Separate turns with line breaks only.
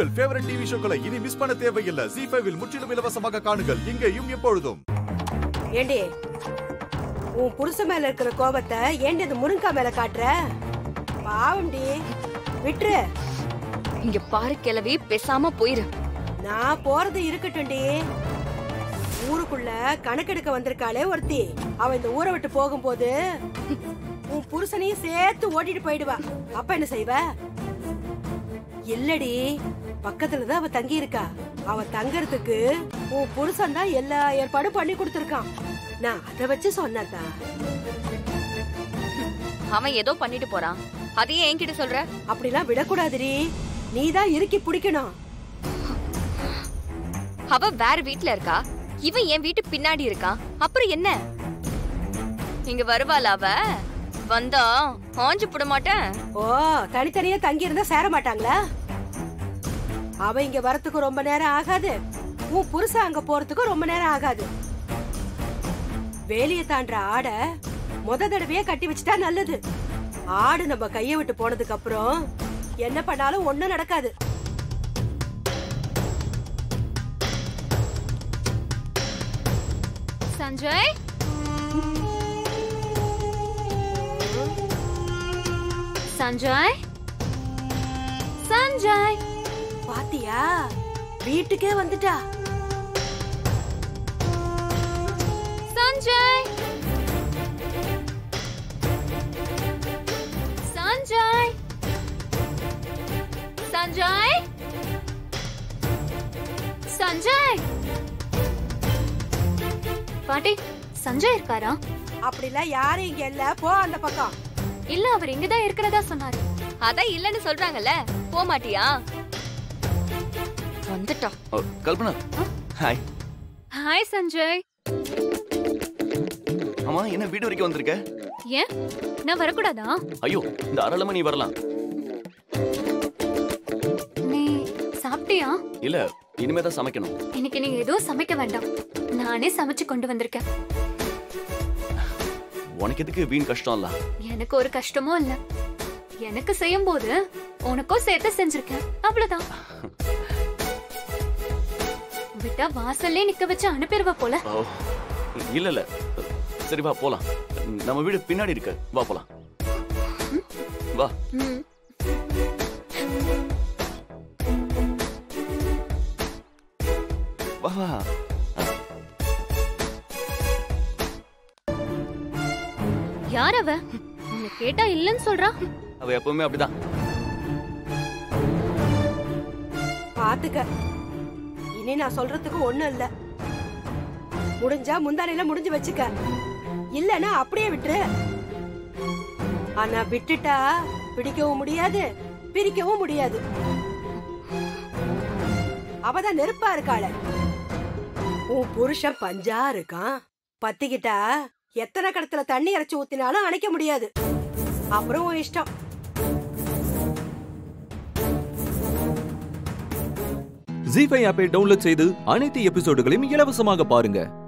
உங்கள் favourite TV ஷோக்களை இனி miss பண்ண தேவையில்லை ஜி ஃபைவில் முற்றிலும் இலவசமாக காணுங்கள் இங்கேயும் எப்பொழுதும்
ஏண்டி உன் புருஷன் மேல இருக்கிற கோபத்தை ஏண்டி அந்த முருங்கா மேல காட்டுற பாவம்டி விட்டுரு
இங்க பாரு கிளவி பேசாம போயிரு
நான் போறது இருக்கட்டும்டி ஊருக்குள்ள கணக்கெடுக்க வந்திருக்காளே ஒருத்தி அவ இந்த ஊரை விட்டு போகும்போது உன் புருஷனையும் சேர்த்து ஓட்டிட்டு போயிடுவா அப்ப என்ன செய்வ இல்லடி பக்கத்துலதான் அவ தங்கி இருக்கா அவ தங்கறதுக்கு உன் புருஷன் தான் எல்லா ஏற்பாடும் பண்ணி கொடுத்திருக்கான் நான் அதை வச்சு சொன்னதா
அவன் ஏதோ பண்ணிட்டு போறான் அதையே என்கிட்ட சொல்ற
அப்படிலாம் விடக்கூடாதுடி நீதான் இறுக்கி பிடிக்கணும்
அவ வேற வீட்ல இருக்கா இவன் என் வீட்டு பின்னாடி இருக்கான் அப்புறம் என்ன இங்க வருவாளா அவ வந்தா ஆஞ்சு போட மாட்டேன்
ஓ தனித்தனியா தங்கி இருந்தா சேர மாட்டாங்களா அவ இங்க வரத்துக்கு ரொம்ப நேரம் ஆகாது உன் புருஷன் அங்க போறதுக்கு ரொம்ப நேரம் ஆகாது வேலிய தாண்டுற ஆட முத தடவையே கட்டி வச்சுட்டா நல்லது ஆடு நம்ம கைய விட்டு போனதுக்கு அப்புறம் என்ன பண்ணாலும் ஒண்ணும் நடக்காது
சஞ்சய் சஞ்சய் சஞ்சய்
பாத்தியா வீட்டுக்கே வந்துட்டா
சஞ்சய் சஞ்சய் சஞ்சய் சஞ்சய்
பாட்டி சஞ்சய் இருக்காரா
அப்படிலாம் யாரும் இங்க இல்ல போ அந்த பக்கம்
இல்ல அவர் இங்கதான் இருக்கிறதா சொன்னாரு
அதான் இல்லன்னு சொல்றாங்கல்ல போக மாட்டியா வந்துட்டா
ஓ, கல்பனா ஹாய்
ஹாய் சஞ்சய்
ஆமா என்ன வீடு வரைக்கும் வந்திருக்க
ஏன் நான் வரக்கூடாதா
ஐயோ இந்த அரளமணி நீ வரலாம்
நீ சாப்பிட்டியா
இல்ல இனிமே தான் சமைக்கணும்
இன்னைக்கு நீ எதுவும் சமைக்க வேண்டாம் நானே சமைச்சு கொண்டு வந்திருக்கேன்
உனக்கு எதுக்கு வீண் கஷ்டம் இல்ல
எனக்கு ஒரு கஷ்டமும் இல்ல எனக்கு செய்யும் போது உனக்கும் சேர்த்து செஞ்சிருக்கேன் அவ்வளவுதான் விட்டா வாசல்லே நிக்க வச்சு அனுப்பிடுவ போல
ஓ, இல்ல இல்ல சரி வா போலாம் நம்ம வீடு பின்னாடி இருக்கு வா போலாம் வா
ம்.
வா வா
யார் அவ உன்னை கேட்டா இல்லன்னு சொல்றா
அவ எப்பவுமே அப்படிதான்
பாத்துக்க இனி நான் சொல்றதுக்கு ஒண்ணும் இல்ல முடிஞ்சா முந்தானையில முடிஞ்சு வச்சுக்க இல்லனா அப்படியே விட்டுரு ஆனா விட்டுட்டா பிடிக்கவும் முடியாது பிரிக்கவும் முடியாது அவதான் நெருப்பா இருக்காள உன் புருஷன் பஞ்சா இருக்கான் பத்திக்கிட்டா எத்தனை கடத்துல தண்ணி இறைச்சு ஊத்தினாலும் அணைக்க முடியாது அப்புறம் உன் இஷ்டம்
ஜி ஃபைவ் ஆப்பை டவுன்லோட் செய்து அனைத்து எபிசோடுகளையும் இலவசமாக பாருங்க